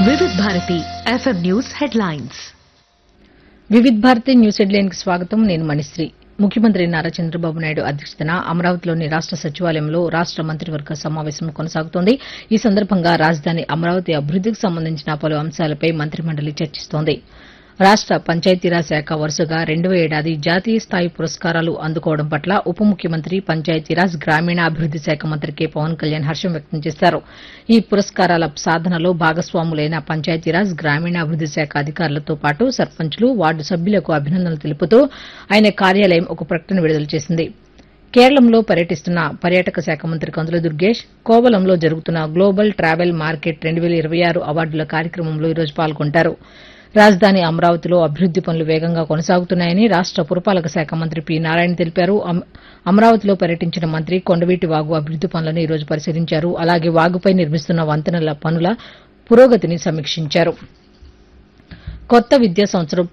Vividh Bharati FM news headlines Vividh Bharati news headline కి స్వాగతం నేను మణిశ్రీ ముఖ్యమంత్రి నారా చంద్రబాబు నాయుడు అధ్యక్షతన అమరావతిలోని రాష్ట సచివాలయంలో రాష్ట మంత్రివర్గ సమావేశం కొనసాగుతోంది ఈ సందర్భంగా రాజధాని అమరావతి అభివృద్దికి సంబంధించిన పలు అంశాలపై మంత్రిమండలి చర్చిస్తోంది రాష్ట పంచాయతీరాజ్ శాఖ వరుసగా రెండవ ఏడాది జాతీయ స్థాయి పురస్కారాలు అందుకోవడం పట్ల ఉప ముఖ్యమంత్రి పంచాయతీరాజ్ గ్రామీణాభివృద్ది శాఖ మంత్రి కె పవన్ కళ్యాణ్ హర్షం వ్యక్తం చేశారు ఈ పురస్కారాల సాధనలో భాగస్వాములైన పంచాయతీరాజ్ గ్రామీణాభివృద్ది శాఖ అధికారులతో పాటు సర్పంచులు వార్డు సభ్యులకు అభినందనలు తెలుపుతూ ఆయన కార్యాలయం ఒక ప్రకటన విడుదల చేసింది కేరళంలో పర్యటిస్తున్న పర్యాటక శాఖ మంత్రి కందుల దుర్గేష్ కోవలంలో జరుగుతున్న గ్లోబల్ ట్రావెల్ మార్కెట్ రెండు వేల ఇరవై ఆరు అవార్డుల కార్యక్రమంలో ఈరోజు పాల్గొంటారు రాజధాని అమరావతిలో అభివృద్ది పనులు వేగంగా కొనసాగుతున్నాయని రాష్ట పురపాలక శాఖ మంత్రి పి నారాయణ తెలిపారు అమ- అమరావతిలో పర్యటించిన మంత్రి కొండవీటి వాగు అభివృద్ది పనులను ఈరోజు పరిశీలించారు అలాగే వాగుపై నిర్మిస్తున్న వంతెనల పనుల పురోగతిని సమీక్షించారు కొత్త విద్యా సంవత్సరం